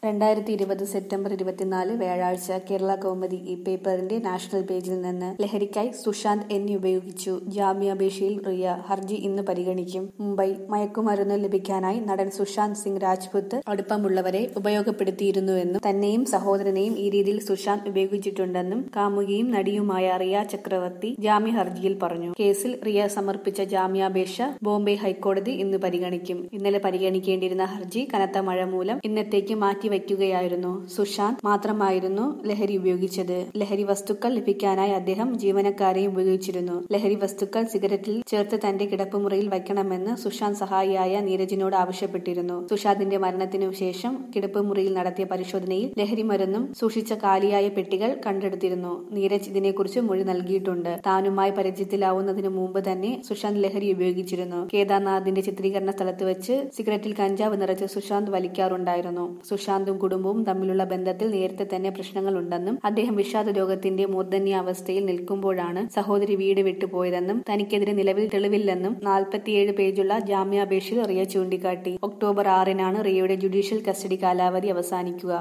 രണ്ടായിരത്തി ഇരുപത് സെപ്റ്റംബർ ഇരുപത്തിനാല് വ്യാഴാഴ്ച കേരള കൗമുദി ഈ പേപ്പറിന്റെ നാഷണൽ പേജിൽ നിന്ന് ലഹരിക്കായി സുശാന്ത് എന്നെ ഉപയോഗിച്ചു ജാമ്യാപേക്ഷയിൽ റിയ ഹർജി ഇന്ന് പരിഗണിക്കും മുംബൈ മയക്കുമരുന്ന് ലഭിക്കാനായി നടൻ സുശാന്ത് സിംഗ് രാജ്പുത്ത് അടുപ്പമുള്ളവരെ ഉപയോഗപ്പെടുത്തിയിരുന്നുവെന്നും തന്നെയും സഹോദരനെയും ഈ രീതിയിൽ സുശാന്ത് ഉപയോഗിച്ചിട്ടുണ്ടെന്നും കാമുകിയും നടിയുമായ റിയ ചക്രവർത്തി ജാമ്യ ഹർജിയിൽ പറഞ്ഞു കേസിൽ റിയ സമർപ്പിച്ച ജാമ്യാപേക്ഷ ബോംബെ ഹൈക്കോടതി ഇന്ന് പരിഗണിക്കും ഇന്നലെ പരിഗണിക്കേണ്ടിയിരുന്ന ഹർജി കനത്ത മഴ മൂലം ഇന്നത്തേക്ക് മാറ്റിവയ്ക്കുകയായിരുന്നു സുശാന്ത് മാത്രമായിരുന്നു ലഹരി ഉപയോഗിച്ചത് ലഹരി വസ്തുക്കൾ ലഭിക്കാനായി അദ്ദേഹം ജീവനക്കാരെയും ഉപയോഗിച്ചിരുന്നു ലഹരി വസ്തുക്കൾ സിഗരറ്റിൽ ചേർത്ത് തന്റെ കിടപ്പുമുറിയിൽ വയ്ക്കണമെന്ന് സുശാന്ത് സഹായിയായ നീരജിനോട് ആവശ്യപ്പെട്ടിരുന്നു സുശാന്തിന്റെ മരണത്തിനു ശേഷം കിടപ്പുമുറിയിൽ നടത്തിയ പരിശോധനയിൽ ലഹരി മരുന്നും സൂക്ഷിച്ച കാലിയായ പെട്ടികൾ കണ്ടെടുത്തിരുന്നു നീരജ് ഇതിനെക്കുറിച്ച് മൊഴി നൽകിയിട്ടുണ്ട് താനുമായി പരിചയത്തിലാവുന്നതിന് മുമ്പ് തന്നെ സുശാന്ത് ലഹരി ഉപയോഗിച്ചിരുന്നു കേദാർനാഥിന്റെ ചിത്രീകരണ സ്ഥലത്ത് വെച്ച് സിഗരറ്റിൽ കഞ്ചാവ് നിറച്ച് സുശാന്ത് വലിക്കാറുണ്ടായിരുന്നു സുശാന്തും കുടുംബവും തമ്മിലുള്ള ബന്ധത്തിൽ നേരത്തെ തന്നെ പ്രശ്നങ്ങളുണ്ടെന്നും അദ്ദേഹം വിഷാദ രോഗത്തിന്റെ മൂർധന്യാവസ്ഥയിൽ നിൽക്കുമ്പോഴാണ് സഹോദരി വീട് വിട്ടുപോയതെന്നും തനിക്കെതിരെ നിലവിൽ തെളിവില്ലെന്നും നാൽപ്പത്തിയേഴ് പേജുള്ള ജാമ്യാപേക്ഷയിൽ റിയ ചൂണ്ടിക്കാട്ടി ഒക്ടോബർ ആറിനാണ് റിയയുടെ ജുഡീഷ്യൽ കസ്റ്റഡി കാലാവധി അവസാനിക്കുക